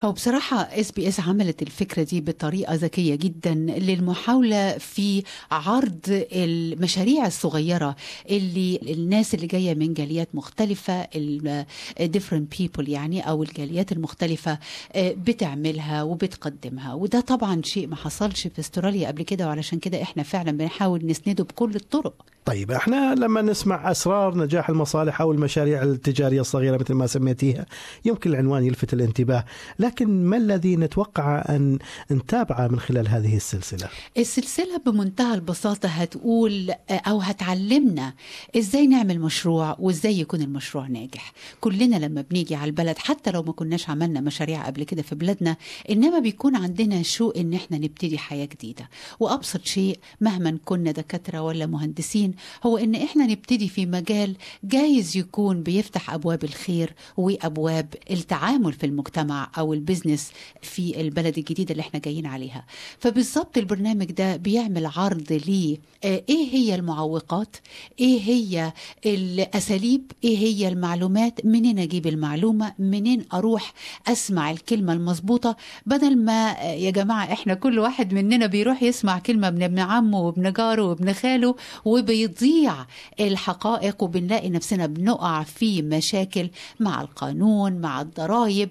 هو بصراحة اس بي اس عملت الفكرة دي بطريقة ذكية جدا للمحاولة في عرض المشاريع الصغيرة اللي الناس اللي جاية من جاليات مختلفة ال different people يعني أو الجاليات المختلفة آه، بتعملها وبتقدمها وده طبعا شيء ما حصلش في استراليا قبل كده وعلشان كده احنا فعلا بنحاول نسنده بكل الطرق طيب احنا لما نسمع اسرار نجاح المصالح او المشاريع التجاريه الصغيره مثل ما سميتيها يمكن العنوان يلفت الانتباه، لكن ما الذي نتوقع ان نتابعه من خلال هذه السلسله؟ السلسلة بمنتهى البساطة هتقول أو هتعلمنا إزاي نعمل مشروع وإزاي يكون المشروع ناجح كلنا لما بنيجي على البلد حتى لو ما كناش عملنا مشاريع قبل كده في بلادنا إنما بيكون عندنا شوق إن إحنا نبتدي حياة جديدة وأبسط شيء مهما كنا دكاترة ولا مهندسين هو إن إحنا نبتدي في مجال جايز يكون بيفتح أبواب الخير وأبواب التعامل في المجتمع أو البزنس في البلد الجديدة اللي إحنا جايين عليها فبالظبط البرنامج ده بيعمل عرض ليه آه، ايه هي المعوقات ايه هي الاساليب ايه هي المعلومات منين اجيب المعلومه منين اروح اسمع الكلمه المظبوطه بدل ما آه، يا جماعه احنا كل واحد مننا بيروح يسمع كلمه من ابن عمه وابن جاره وابن خاله وبيضيع الحقائق وبنلاقي نفسنا بنقع في مشاكل مع القانون مع الضرائب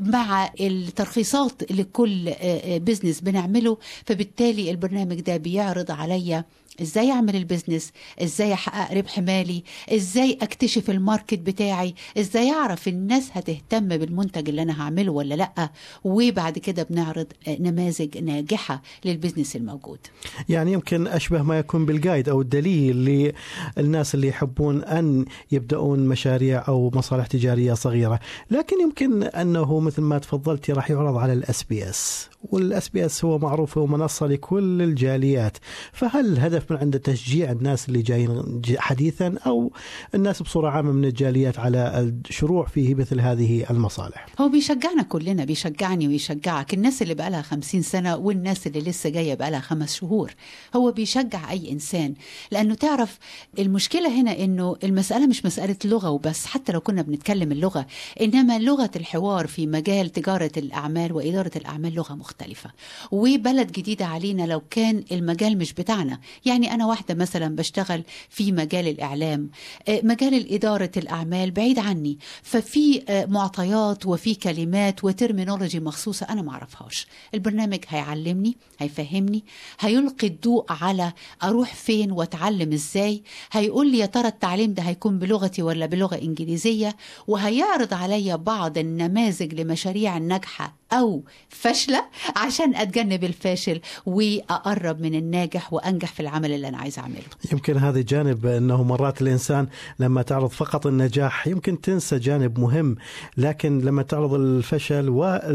مع الترخيصات لكل آه، آه، بزنس بنعمله فبالتالي البرنامج ده بيعرض عليا ازاي اعمل البيزنس ازاي احقق ربح مالي ازاي اكتشف الماركت بتاعي ازاي اعرف الناس هتهتم بالمنتج اللي انا هعمله ولا لا وبعد كده بنعرض آه، نماذج ناجحة للبيزنس الموجود يعني يمكن اشبه ما يكون بالجايد او الدليل للناس اللي يحبون ان يبداون مشاريع او مصالح تجاريه صغيره، لكن يمكن انه مثل ما تفضلتي راح يعرض على الاس بي اس، والاس بي اس هو معروف هو منصه لكل الجاليات، فهل الهدف من عنده تشجيع الناس اللي جايين ج- حديثا او الناس بصوره عامه من الجاليات على الشروع في مثل هذه المصالح؟ هو بيشجعنا كلنا بيشجعني ويشجعك الناس اللي بقالها خمسين سنة والناس اللي لسه جاية بقالها خمس شهور هو بيشجع أي إنسان لأنه تعرف المشكلة هنا أنه المسألة مش مسألة لغة وبس حتى لو كنا بنتكلم اللغة إنما لغة الحوار في مجال تجارة الأعمال وإدارة الأعمال لغة مختلفة وبلد جديدة علينا لو كان المجال مش بتاعنا يعني أنا واحدة مثلا بشتغل في مجال الإعلام آه، مجال إدارة الأعمال بعيد عني ففي آه، معطيات وفي كلمات وترمينولوجي مخصوصة أنا ما أعرفهاش البرنامج هيعلمني هيفهمني هيلقي الضوء على أروح فين وأتعلم إزاي هيقول لي يا ترى التعليم ده هيكون بلغتي ولا بلغة إنجليزية وهيعرض عليا بعض النماذج لمشاريع ناجحة أو فاشلة عشان أتجنب الفاشل وأقرب من الناجح وأنجح في العمل اللي أنا عايز أعمله يمكن هذا جانب انه مرات الانسان لما تعرض فقط النجاح يمكن تنسى جانب مهم لكن لما تعرض الفشل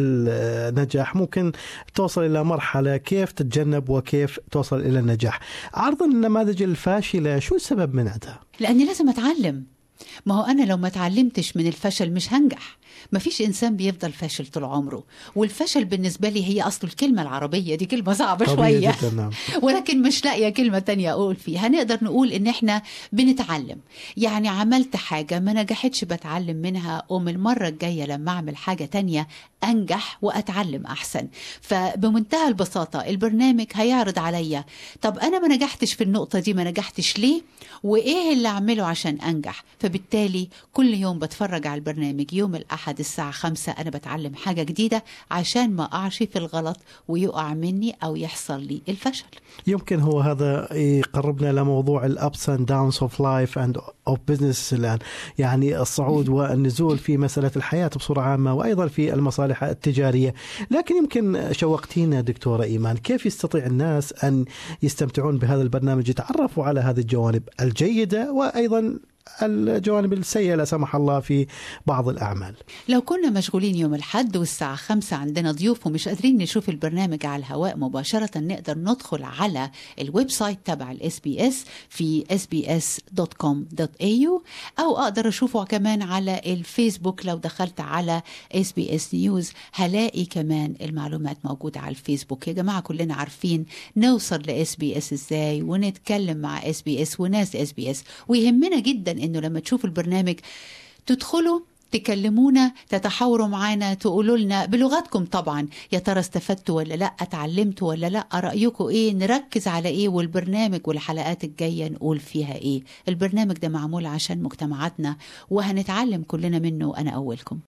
والنجاح ممكن توصل الى مرحله كيف تتجنب وكيف توصل الى النجاح. عرض النماذج الفاشله شو السبب من عندها؟ لأني لازم أتعلم ما هو أنا لو ما اتعلمتش من الفشل مش هنجح مفيش إنسان بيفضل فاشل طول عمره والفشل بالنسبة لي هي أصل الكلمة العربية دي كلمة صعبة طبيعي شوية جدا نعم. ولكن مش لاقيه كلمه تانية اقول فيها هنقدر نقول ان احنا بنتعلم يعني عملت حاجه ما نجحتش بتعلم منها ومن المره الجايه لما اعمل حاجه تانية انجح واتعلم احسن فبمنتهى البساطه البرنامج هيعرض عليا طب انا ما نجحتش في النقطه دي ما نجحتش ليه وايه اللي اعمله عشان انجح فبالتالي كل يوم بتفرج على البرنامج يوم الاحد الساعه خمسة انا بتعلم حاجه جديده عشان ما اقعش في الغلط ويقع مني او يحصل لي الفشل يمكن هو هذا يقربنا لموضوع الابس اند داونز اوف لايف اند اوف بزنس الان يعني الصعود والنزول في مساله الحياه بصوره عامه وايضا في المصالح التجاريه لكن يمكن شوقتينا دكتوره ايمان كيف يستطيع الناس ان يستمتعون بهذا البرنامج يتعرفوا على هذه الجوانب الجيده وايضا الجوانب السيئه لا سمح الله في بعض الاعمال لو كنا مشغولين يوم الحد والساعة خمسة عندنا ضيوف ومش قادرين نشوف البرنامج على الهواء مباشرة نقدر ندخل على الويب سايت تبع الاس بي اس في sbs.com.au أو أقدر أشوفه كمان على الفيسبوك لو دخلت على اس بي اس نيوز هلاقي كمان المعلومات موجودة على الفيسبوك يا جماعة كلنا عارفين نوصل لاس بي اس ازاي ونتكلم مع اس بي اس وناس اس بي اس ويهمنا جدا انه لما تشوفوا البرنامج تدخلوا تكلمونا تتحاوروا معانا تقولوا لنا بلغتكم طبعا يا ترى استفدتوا ولا لا اتعلمتوا ولا لا رايكم ايه نركز على ايه والبرنامج والحلقات الجايه نقول فيها ايه البرنامج ده معمول عشان مجتمعاتنا وهنتعلم كلنا منه انا اولكم